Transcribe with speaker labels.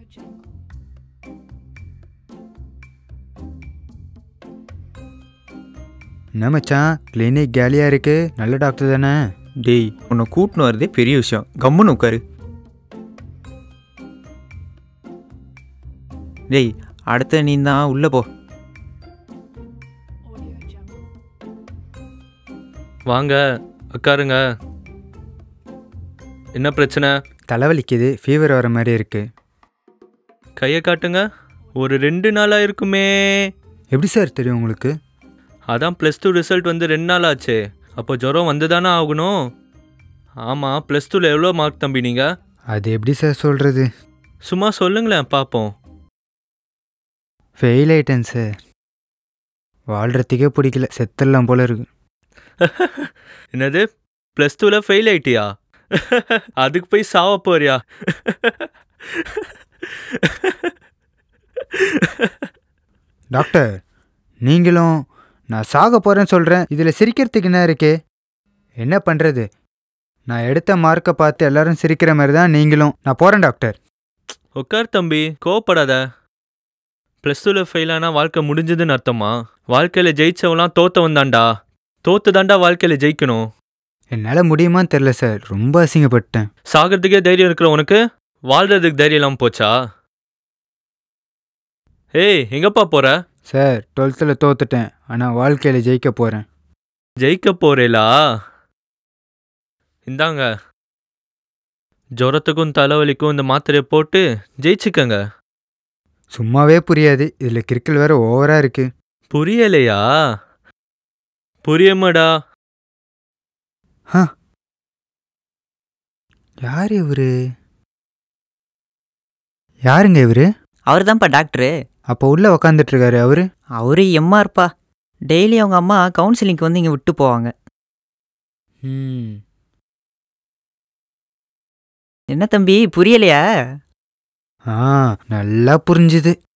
Speaker 1: என்ன மச்சான் கிளினிக் கேலியாக இருக்கு நல்ல டாக்டர் தானே
Speaker 2: டேய் உன்னை கூட்டின்னு வரதே பெரிய விஷயம் கம்முன்னு உட்காரு டேய் அடுத்த நீ தான் உள்ளே போ
Speaker 3: வாங்க உட்காருங்க என்ன பிரச்சனை
Speaker 1: தலைவலிக்குது ஃபீவர் வர மாதிரி இருக்கு
Speaker 3: கையை காட்டுங்க ஒரு ரெண்டு நாளாக இருக்குமே
Speaker 1: எப்படி சார் தெரியும் உங்களுக்கு
Speaker 3: அதான் ப்ளஸ் டூ ரிசல்ட் வந்து ரெண்டு நாள் ஆச்சு அப்போ ஜுரம் வந்து தானே ஆகணும் ஆமாம் ப்ளஸ் டூவில் எவ்வளோ மார்க் தம்பி நீங்கள்
Speaker 1: அது எப்படி சார் சொல்கிறது
Speaker 3: சும்மா சொல்லுங்களேன் பார்ப்போம்
Speaker 1: ஃபெயில் ஆயிட்டேன் சார் வாழ்கிறதுக்கே பிடிக்கல செத்துடலாம் போல இருக்கு
Speaker 3: என்னது ப்ளஸ் டூவில் ஃபெயில் ஆயிட்டியா அதுக்கு போய் சாவ போறியா
Speaker 1: டாக்டர் நீங்களும் நான் சாக போகிறேன்னு சொல்கிறேன் இதில் சிரிக்கிறதுக்கு என்ன இருக்கு என்ன பண்ணுறது நான் எடுத்த மார்க்கை பார்த்து எல்லாரும் சிரிக்கிற மாதிரி தான் நீங்களும் நான் போகிறேன் டாக்டர்
Speaker 3: உட்கார் தம்பி கோவப்படாத ப்ளஸ் டூவில் ஃபெயில் ஆனால் வாழ்க்கை முடிஞ்சதுன்னு அர்த்தமா வாழ்க்கையில் ஜெயிச்சவன்லாம் தோத்தவன் தான்டா தோத்து தாண்டா வாழ்க்கையில் ஜெயிக்கணும்
Speaker 1: என்னால் முடியுமான்னு தெரில சார் ரொம்ப அசிங்கப்பட்டேன்
Speaker 3: சாகிறதுக்கே தைரியம் இருக்கிற உனக்கு வாழ்றதுக்கு தைரியம் இல்லாமல் போச்சா ஏய் எங்கப்பா போற
Speaker 1: சார் டுவெல்த்தில் தோத்துட்டேன் ஆனால் வாழ்க்கையில் ஜெயிக்க போகிறேன்
Speaker 3: ஜெயிக்க போறேலா இந்தாங்க ஜுரத்துக்கும் தலைவலிக்கும் இந்த மாத்திரையை போட்டு ஜெயிச்சுக்கங்க
Speaker 1: சும்மாவே புரியாது இதில் கிறுக்கல் வேற ஓவராக இருக்கு
Speaker 3: புரியலையா புரியுமாடா
Speaker 1: யார் இவரு யாருங்க இவரு
Speaker 4: அவர் தான்ப்பா டாக்டரு
Speaker 1: அப்போ உள்ளே உக்காந்துட்டு இருக்காரு அவரு
Speaker 4: அவரு எம்மாருப்பா டெய்லி அவங்க அம்மா கவுன்சிலிங்க்கு வந்து இங்கே விட்டு போவாங்க
Speaker 1: ம்
Speaker 4: என்ன தம்பி புரியலையா
Speaker 1: ஆ நல்லா புரிஞ்சுது